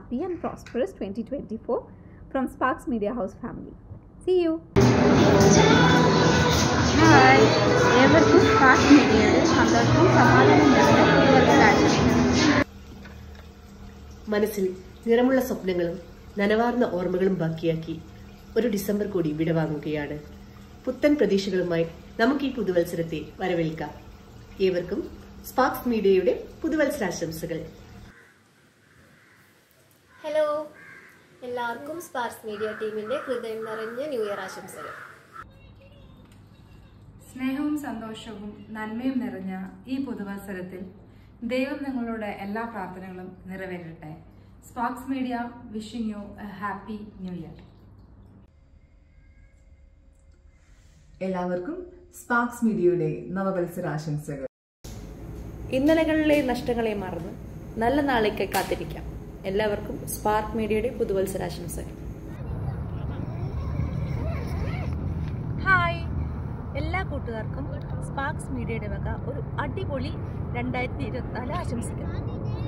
happy and prosperous 2024 from Sparks Media House family. See you. Hi ഏവർക്കും spark മീഡിയയുടെ സന്തോഷവും സമാധാനവും നിറഞ്ഞ പുതുവത്സരാശംസകൾ മനസ്സിൽ നിറമുള്ള സ്വപ്നങ്ങളും നനവാർന്ന ഓർമ്മകളും ബാക്കിയാക്കി ഒരു ഡിസംബർ കൂടി വിടവാങ്ങുകയാണ് പുത്തൻ പ്രതീക്ഷകളുമായി നമുക്ക് ഈ പുതുവത്സരത്തെ വരവേൽക്കാം ഏവർക്കും സ്പാർക്സ് മീഡിയയുടെ പുതുവത്സരാശംസകൾ ഹലോ എല്ലാവർക്കും സ്പാർക്സ് മീഡിയ ടീമിന്റെ ഹൃദയം നിറഞ്ഞ ന്യൂ ഇയർ ആശംസകൾ സ്നേഹവും സന്തോഷവും നന്മയും നിറഞ്ഞ ഈ പുതുവത്സരത്തിൽ ദൈവം നിങ്ങളുടെ എല്ലാ പ്രാർത്ഥനകളും നിറവേറട്ടെ sparks media wishing you a happy new year എല്ലാവർക്കും സ്പാർക്സ് മീഡിയയുടെ നവവത്സരാശംസകൾ ഇന്നലകളിലെ നഷ്ടങ്ങളെ മറന്ന് നല്ല നാളേക്ക് കാത്തിരിക്കാം എല്ലാവർക്കും സ്പാർക്ക് മീഡിയയുടെ പുതുവത്സരാശംസകൾ ഹായ് എല്ലാ കൂട്ടുകാർക്കും സ്പാർക്സ് മീഡിയയുടെ വക ഒരു അടിപൊളി രണ്ടായിരത്തി ഇരുപത്തിനാല് ആശംസിക്കുന്നു